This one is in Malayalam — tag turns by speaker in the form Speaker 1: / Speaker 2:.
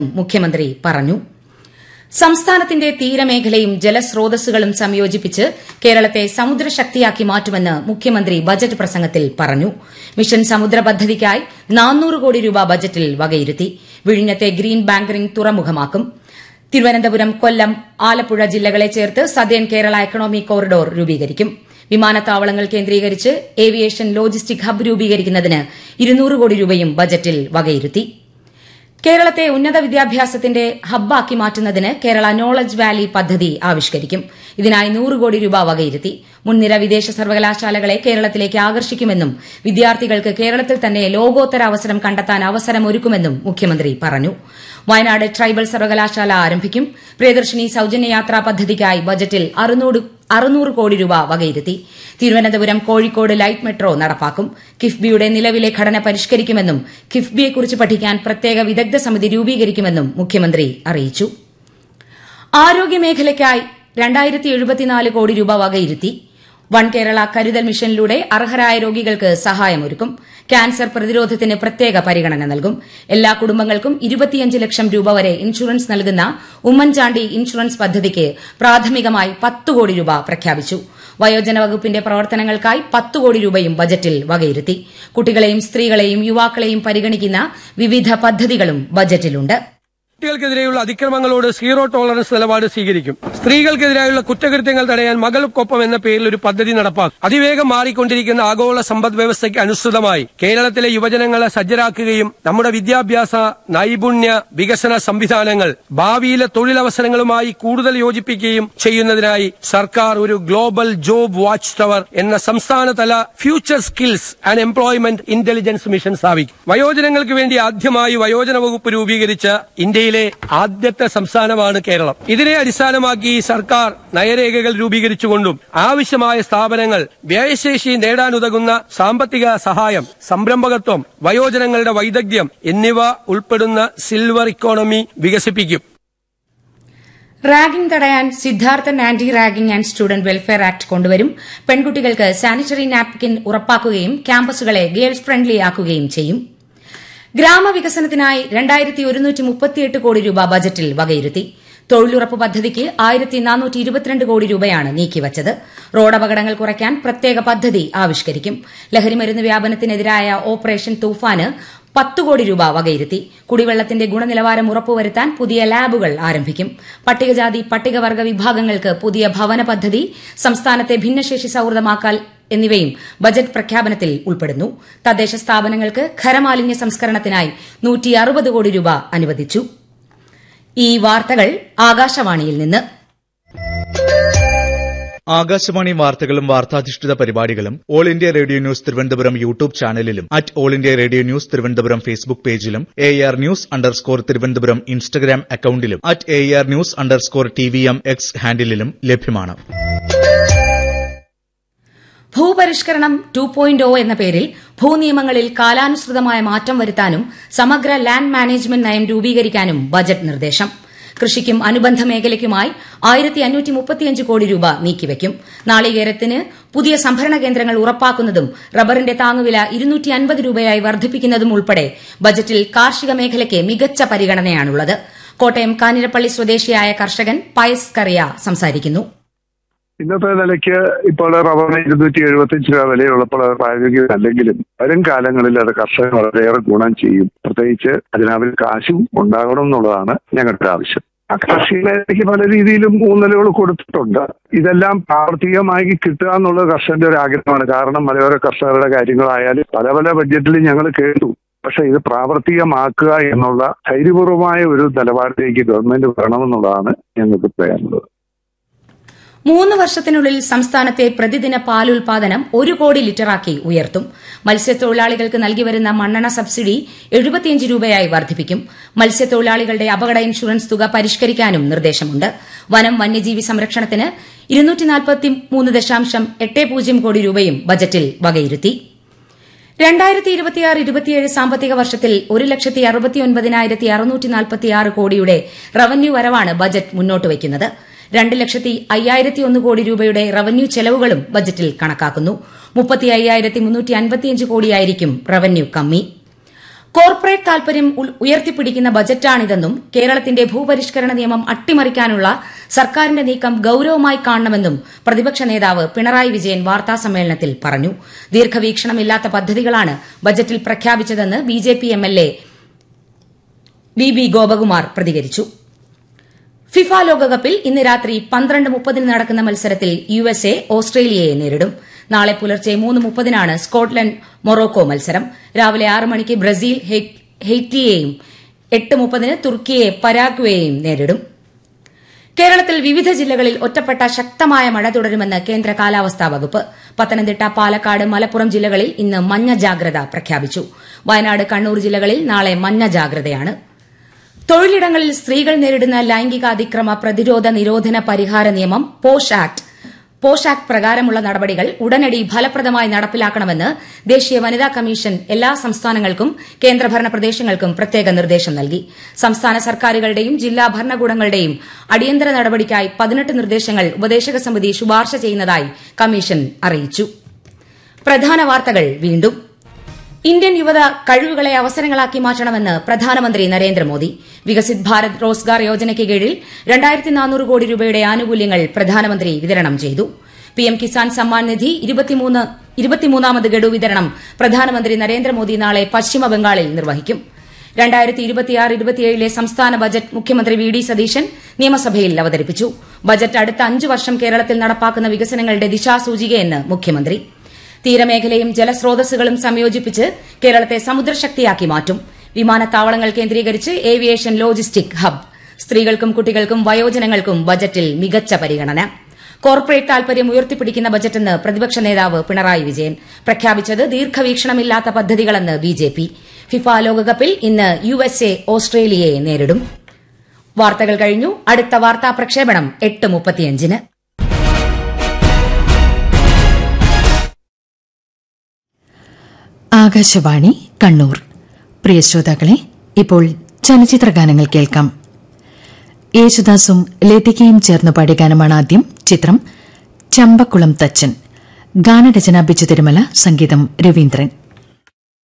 Speaker 1: മുഖ്യമന്ത്രി പറഞ്ഞു സംസ്ഥാനത്തിന്റെ തീരമേഖലയും ജലസ്രോതസ്സുകളും സംയോജിപ്പിച്ച് കേരളത്തെ സമുദ്രശക്തിയാക്കി മാറ്റുമെന്ന് മുഖ്യമന്ത്രി ബജറ്റ് പ്രസംഗത്തിൽ പറഞ്ഞു മിഷൻ സമുദ്ര പദ്ധതിക്കായി നാനൂറ് കോടി രൂപ ബജറ്റിൽ വകയിരുത്തി വിഴിഞ്ഞത്തെ ഗ്രീൻ ബാങ്കറിംഗ് തുറമുഖമാക്കും തിരുവനന്തപുരം കൊല്ലം ആലപ്പുഴ ജില്ലകളെ ചേർത്ത് സദേൺ കേരള എക്കണോമിക് കോറിഡോർ രൂപീകരിക്കും വിമാനത്താവളങ്ങൾ കേന്ദ്രീകരിച്ച് ഏവിയേഷൻ ലോജിസ്റ്റിക് ഹബ്ബ് രൂപീകരിക്കുന്നതിന് ഇരുന്നൂറ് കോടി രൂപയും ബജറ്റിൽ വകയിരുത്തി കേരളത്തെ ഉന്നത വിദ്യാഭ്യാസത്തിന്റെ ഹബ്ബാക്കി മാറ്റുന്നതിന് കേരള നോളജ് വാലി പദ്ധതി ആവിഷ്കരിക്കും ഇതിനായി നൂറ് കോടി രൂപ വകയിരുത്തി മുൻനിര വിദേശ സർവകലാശാലകളെ കേരളത്തിലേക്ക് ആകർഷിക്കുമെന്നും വിദ്യാർത്ഥികൾക്ക് കേരളത്തിൽ തന്നെ ലോകോത്തര അവസരം കണ്ടെത്താൻ അവസരമൊരുക്കുമെന്നും മുഖ്യമന്ത്രി പറഞ്ഞു വയനാട് ട്രൈബൽ സർവകലാശാല ആരംഭിക്കും പ്രിയദർശിനി സൌജന്യ യാത്രാ പദ്ധതിക്കായി ബജറ്റിൽ അറുന്നൂറ് കോടി രൂപ വകയിരുത്തി തിരുവനന്തപുരം കോഴിക്കോട് ലൈറ്റ് മെട്രോ നടപ്പാക്കും കിഫ്ബിയുടെ നിലവിലെ ഘടന പരിഷ്കരിക്കുമെന്നും കിഫ്ബിയെക്കുറിച്ച് പഠിക്കാൻ പ്രത്യേക വിദഗ്ധ സമിതി രൂപീകരിക്കുമെന്നും മുഖ്യമന്ത്രി അറിയിച്ചു ആരോഗ്യമേഖലയ്ക്കായി രണ്ടായിരത്തി എഴുപത്തിനാല് കോടി രൂപ വകയിരുത്തി വൺ കേരള കരുതൽ മിഷനിലൂടെ അർഹരായ രോഗികൾക്ക് സഹായമൊരുക്കും ക്യാൻസർ പ്രതിരോധത്തിന് പ്രത്യേക പരിഗണന നൽകും എല്ലാ കുടുംബങ്ങൾക്കും ഇരുപത്തിയഞ്ച് ലക്ഷം രൂപ വരെ ഇൻഷുറൻസ് നൽകുന്ന ഉമ്മൻചാണ്ടി ഇൻഷുറൻസ് പദ്ധതിക്ക് പ്രാഥമികമായി പത്ത് കോടി രൂപ പ്രഖ്യാപിച്ചു വയോജന വകുപ്പിന്റെ പ്രവർത്തനങ്ങൾക്കായി പത്ത് കോടി രൂപയും ബജറ്റിൽ വകയിരുത്തി കുട്ടികളെയും സ്ത്രീകളെയും യുവാക്കളെയും പരിഗണിക്കുന്ന വിവിധ പദ്ധതികളും ബജറ്റിലുണ്ട്
Speaker 2: കുട്ടികൾക്കെതിരെയുള്ള അതിക്രമങ്ങളോട് സീറോ ടോളറൻസ് നിലപാട് സ്വീകരിക്കും സ്ത്രീകൾക്കെതിരായുള്ള കുറ്റകൃത്യങ്ങൾ തടയാൻ മകൾക്കൊപ്പം എന്ന പേരിൽ ഒരു പദ്ധതി നടപ്പാക്കും അതിവേഗം മാറിക്കൊണ്ടിരിക്കുന്ന ആഗോള സമ്പദ് വ്യവസ്ഥയ്ക്ക് അനുസൃതമായി കേരളത്തിലെ യുവജനങ്ങളെ സജ്ജരാക്കുകയും നമ്മുടെ വിദ്യാഭ്യാസ നൈപുണ്യ വികസന സംവിധാനങ്ങൾ ഭാവിയിലെ തൊഴിലവസരങ്ങളുമായി കൂടുതൽ യോജിപ്പിക്കുകയും ചെയ്യുന്നതിനായി സർക്കാർ ഒരു ഗ്ലോബൽ ജോബ് വാച്ച് ടവർ എന്ന സംസ്ഥാനതല future skills and employment intelligence mission സ്ഥാപിക്കും വയോജനങ്ങൾക്ക് വേണ്ടി ആദ്യമായി വയോജന വകുപ്പ് രൂപീകരിച്ച ഇന്ത്യയിലെ ആദ്യത്തെ സംസ്ഥാനമാണ് കേരളം ഇതിനെ അടിസ്ഥാനമാക്കി സർക്കാർ നയരേഖകൾ രൂപീകരിച്ചുകൊണ്ടും ആവശ്യമായ സ്ഥാപനങ്ങൾ വ്യയശേഷി നേടാനുതകുന്ന സാമ്പത്തിക സഹായം സംരംഭകത്വം വയോജനങ്ങളുടെ വൈദഗ്ധ്യം എന്നിവ ഉൾപ്പെടുന്ന സിൽവർ ഇക്കോണമി വികസിപ്പിക്കും
Speaker 1: റാഗിംഗ് തടയാൻ Sidharthan anti ragging and student welfare act കൊണ്ടുവരും പെൺകുട്ടികൾക്ക് സാനിറ്ററി നാപ്കിൻ ഉറപ്പാക്കുകയും ക്യാമ്പസുകളെ ഗേൾസ് ഫ്രണ്ട്ലി ആക്കുകയും ചെയ്യും ഗ്രാമവികസനത്തിനായി രണ്ടായിരത്തി ഒരുന്നൂറ്റി മുപ്പത്തിയെട്ട് കോടി രൂപ ബജറ്റിൽ വകയിരുത്തി തൊഴിലുറപ്പ് പദ്ധതിക്ക് ആയിരത്തി നാനൂറ്റി ഇരുപത്തിരണ്ട് കോടി രൂപയാണ് നീക്കിവച്ചത് റോഡപകടങ്ങൾ കുറയ്ക്കാൻ പ്രത്യേക പദ്ധതി ആവിഷ്കരിക്കും ലഹരിമരുന്ന് വ്യാപനത്തിനെതിരായ ഓപ്പറേഷൻ തൂഫാന് പത്ത് കോടി രൂപ വകയിരുത്തി കുടിവെള്ളത്തിന്റെ ഗുണനിലവാരം ഉറപ്പുവരുത്താൻ പുതിയ ലാബുകൾ ആരംഭിക്കും പട്ടികജാതി പട്ടികവർഗ വിഭാഗങ്ങൾക്ക് പുതിയ ഭവന പദ്ധതി സംസ്ഥാനത്തെ ഭിന്നശേഷി സൌഹൃദമാക്കൽ എന്നിവയും ബജറ്റ് പ്രഖ്യാപനത്തിൽ ഉൾപ്പെടുന്നു തദ്ദേശ സ്ഥാപനങ്ങൾക്ക് ഖരമാലിന്യ സംസ്കരണത്തിനായി നൂറ്റി അറുപത് കോടി രൂപ അനുവദിച്ചു ഈ വാർത്തകൾ ആകാശവാണിയിൽ നിന്ന്
Speaker 3: ആകാശവാണി വാർത്തകളും വാർത്താധിഷ്ഠിത പരിപാടികളും all India radio news Thiruvananthapuram YouTube ചാനലിലും at all India radio news Thiruvananthapuram Facebook പേജിലും A R news underscore Thiruvananthapuram Instagram അക്കൌണ്ടിലും at A R news underscore T V M X ഹാൻഡിലും ലഭ്യമാണ്
Speaker 1: ഭൂപരിഷ്കരണം ടു പോയിന്റ് ഒ എന്ന പേരിൽ ഭൂനിയമങ്ങളിൽ കാലാനുസൃതമായ മാറ്റം വരുത്താനും സമഗ്ര ലാൻഡ് മാനേജ്മെന്റ് നയം രൂപീകരിക്കാനും ബജറ്റ് നിർദ്ദേശം കൃഷിക്കും അനുബന്ധ മേഖലയ്ക്കുമായി ആയിരത്തി അഞ്ഞൂറ്റി മുപ്പത്തിയഞ്ച് കോടി രൂപ നീക്കിവയ്ക്കും നാളികേരത്തിന് പുതിയ സംഭരണ കേന്ദ്രങ്ങൾ ഉറപ്പാക്കുന്നതും റബ്ബറിന്റെ താങ്ങുവില ഇരുന്നൂറ്റി അൻപത് രൂപയായി വർദ്ധിപ്പിക്കുന്നതും ഉൾപ്പെടെ ബജറ്റിൽ കാർഷിക മേഖലയ്ക്ക് മികച്ച പരിഗണനയാണുള്ളത് കോട്ടയം കാഞ്ഞിരപ്പള്ളി സ്വദേശിയായ കർഷകൻ പയസ് കറിയ സംസാരിക്കുന്നു
Speaker 4: ഇന്നത്തെ നിലയ്ക്ക് ഇപ്പോൾ റബ്ബറിന് ഇരുന്നൂറ്റി എഴുപത്തിയഞ്ച് രൂപ വിലയുള്ളപ്പോൾ അത് പ്രായോഗികമല്ലെങ്കിലും വരും കാലങ്ങളിൽ അത് കർഷകർ വളരെയേറെ ഗുണം ചെയ്യും പ്രത്യേകിച്ച് അതിനവർ കാശും ഉണ്ടാകണം എന്നുള്ളതാണ് ഞങ്ങളുടെ ആവശ്യം ആ കാർഷിക മേഖലയ്ക്ക് പല രീതിയിലും ഊന്നലുകൾ കൊടുത്തിട്ടുണ്ട് ഇതെല്ലാം പ്രാവർത്തികമായി കിട്ടുക എന്നുള്ളത് കർഷകന്റെ ഒരു ആഗ്രഹമാണ് കാരണം മലയോര കർഷകരുടെ കാര്യങ്ങളായാലും പല പല ബഡ്ജറ്റിലും ഞങ്ങൾ കേട്ടു പക്ഷെ ഇത് പ്രാവർത്തികമാക്കുക എന്നുള്ള ധൈര്യപൂർവമായ ഒരു നിലപാടിലേക്ക് ഗവൺമെന്റ് വരണമെന്നുള്ളതാണ് ഞങ്ങൾക്ക് പറയാനുള്ളത്
Speaker 1: മൂന്ന് വർഷത്തിനുള്ളിൽ സംസ്ഥാനത്തെ പ്രതിദിന പാലുൽപാദനം ഒരു കോടി ലിറ്ററാക്കി ഉയർത്തും മത്സ്യത്തൊഴിലാളികൾക്ക് നൽകിവരുന്ന മണ്ണെണ്ണ സബ്സിഡി എഴുപത്തിയഞ്ച് രൂപയായി വർദ്ധിപ്പിക്കും മത്സ്യത്തൊഴിലാളികളുടെ അപകട ഇൻഷുറൻസ് തുക പരിഷ്കരിക്കാനും നിർദ്ദേശമുണ്ട് വനം വന്യജീവി സംരക്ഷണത്തിന് എട്ട് പൂജ്യം കോടി രൂപയും ബജറ്റിൽ വകയിരുത്തി രണ്ടായിരത്തി ഇരുപത്തിയാറ് ഇരുപത്തിയേഴ് സാമ്പത്തിക വർഷത്തിൽ ഒരു ലക്ഷത്തി അറുപത്തിയൊൻപതിനായിരത്തി അറുന്നൂറ്റി നാൽപ്പത്തിയാറ് കോടിയുടെ റവന്യൂ വരവാണ് ബജറ്റ് മുന്നോട്ട് വയ്ക്കുന്നത് രണ്ട് ലക്ഷത്തി അയ്യായിരത്തി ഒന്ന് കോടി രൂപയുടെ റവന്യൂ ചെലവുകളും ബജറ്റിൽ കണക്കാക്കുന്നു മുപ്പത്തി അയ്യായിരത്തി മുന്നൂറ്റി അൻപത്തിയഞ്ച് കോടിയായിരിക്കും റവന്യൂ കമ്മി കോർപ്പറേറ്റ് താൽപര്യം ഉൾ- ഉയർത്തിപ്പിടിക്കുന്ന ബജറ്റാണിതെന്നും കേരളത്തിന്റെ ഭൂപരിഷ്കരണ നിയമം അട്ടിമറിക്കാനുള്ള സർക്കാരിന്റെ നീക്കം ഗൌരവമായി കാണണമെന്നും പ്രതിപക്ഷ നേതാവ് പിണറായി വിജയൻ വാർത്താസമ്മേളനത്തിൽ പറഞ്ഞു ദീർഘവീക്ഷണമില്ലാത്ത പദ്ധതികളാണ് ബജറ്റിൽ പ്രഖ്യാപിച്ചതെന്ന് BJP MLA V B Gopakumar പ്രതികരിച്ചു ഫിഫ ലോകകപ്പിൽ ഇന്ന് രാത്രി പന്ത്രണ്ട് മുപ്പതിന് നടക്കുന്ന മത്സരത്തിൽ യു എസ് എ ഓസ്ട്രേലിയയെ നേരിടും നാളെ പുലർച്ചെ മൂന്ന് മുപ്പതിനാണ് സ്കോട്ട്ലൻഡ് മൊറോക്കോ മത്സരം രാവിലെ ആറ് മണിക്ക് ബ്രസീൽ ഹെയ്- ഹെയ്റ്റിയെയും എട്ട് മുപ്പതിന് തുർക്കിയെ പരാഗ്വേയെയും നേരിടും കേരളത്തിൽ വിവിധ ജില്ലകളിൽ ഒറ്റപ്പെട്ട ശക്തമായ മഴ തുടരുമെന്ന് കേന്ദ്ര കാലാവസ്ഥാ വകുപ്പ് പത്തനംതിട്ട പാലക്കാട് മലപ്പുറം ജില്ലകളിൽ ഇന്ന് മഞ്ഞ ജാഗ്രത പ്രഖ്യാപിച്ചു വയനാട് കണ്ണൂർ ജില്ലകളിൽ നാളെ മഞ്ഞ ജാഗ്രതയാണ് തൊഴിലിടങ്ങളിൽ സ്ത്രീകൾ നേരിടുന്ന ലൈംഗിക അതിക്രമ പ്രതിരോധ നിരോധന പരിഹാര നിയമം പോഷ് ആക്ട് പോഷ് ആക്ട് പ്രകാരമുള്ള നടപടികൾ ഉടനടി ഫലപ്രദമായി നടപ്പിലാക്കണമെന്ന് ദേശീയ വനിതാ കമ്മീഷൻ എല്ലാ സംസ്ഥാനങ്ങൾക്കും കേന്ദ്രഭരണ പ്രദേശങ്ങൾക്കും പ്രത്യേക നിർദ്ദേശം നൽകി സംസ്ഥാന സർക്കാരുകളുടെയും ജില്ലാ ഭരണകൂടങ്ങളുടെയും അടിയന്തര നടപടിക്കായി പതിനെട്ട് നിർദ്ദേശങ്ങൾ ഉപദേശക സമിതി ശുപാർശ ചെയ്യുന്നതായി കമ്മീഷൻ അറിയിച്ചു പ്രധാന വാർത്തകൾ വീണ്ടും ഇന്ത്യൻ യുവത കഴിവുകളെ അവസരങ്ങളാക്കി മാറ്റണമെന്ന് പ്രധാനമന്ത്രി നരേന്ദ്രമോദി വികസിത് ഭാരത് റോസ്ഗാർ യോജനയ്ക്ക് കീഴിൽ രണ്ടായിരത്തി നാനൂറ് കോടി രൂപയുടെ ആനുകൂല്യങ്ങൾ പ്രധാനമന്ത്രി വിതരണം ചെയ്തു പിഎം കിസാൻ സമ്മാൻ നിധി ഇരുപത്തിമൂന്ന് ഇരുപത്തിമൂന്നാമത് ഗഡു വിതരണം പ്രധാനമന്ത്രി നരേന്ദ്രമോദി നാളെ പശ്ചിമബംഗാളിൽ നിർവഹിക്കും രണ്ടായിരത്തി ഇരുപത്തിയാറ് ഇരുപത്തിയേഴിലെ സംസ്ഥാന ബജറ്റ് മുഖ്യമന്ത്രി വി ഡി സതീശൻ നിയമസഭയിൽ അവതരിപ്പിച്ചു ബജറ്റ് അടുത്ത അഞ്ചു വർഷം കേരളത്തിൽ നടപ്പാക്കുന്ന വികസനങ്ങളുടെ ദിശാസൂചികയെന്ന് മുഖ്യമന്ത്രി തീരമേഖലയും ജലസ്രോതസ്സുകളും സംയോജിപ്പിച്ച് കേരളത്തെ സമുദ്രശക്തിയാക്കി മാറ്റും വിമാനത്താവളങ്ങൾ കേന്ദ്രീകരിച്ച് ഏവിയേഷൻ ലോജിസ്റ്റിക് ഹബ് സ്ത്രീകൾക്കും കുട്ടികൾക്കും വയോജനങ്ങൾക്കും ബജറ്റിൽ മികച്ച പരിഗണന കോർപ്പറേറ്റ് താൽപര്യം ഉയർത്തിപ്പിടിക്കുന്ന ബജറ്റെന്ന് പ്രതിപക്ഷ നേതാവ് പിണറായി വിജയൻ പ്രഖ്യാപിച്ചത് ദീർഘവീക്ഷണമില്ലാത്ത പദ്ധതികളെന്ന് ബിജെപി ഫിഫ ലോകകപ്പിൽ ഇന്ന് യു എസ് എ ഓസ്ട്രേലിയയെ നേരിടും വാർത്തകൾ കഴിഞ്ഞു അടുത്ത വാർത്താ പ്രക്ഷേപണം എട്ട് മുപ്പത്തിയഞ്ചിന്
Speaker 5: ആകാശവാണി കണ്ണൂർ പ്രിയ ശ്രോതാക്കളെ ഇപ്പോൾ ചലച്ചിത്ര ഗാനങ്ങൾ കേൾക്കാം യേശുദാസും ലതികയും ചേർന്ന് പാടിയ ഗാനമാണ് ആദ്യം ചിത്രം ചമ്പക്കുളം തച്ചൻ ഗാനരചന ബിജു തിരുമല സംഗീതം രവീന്ദ്രൻ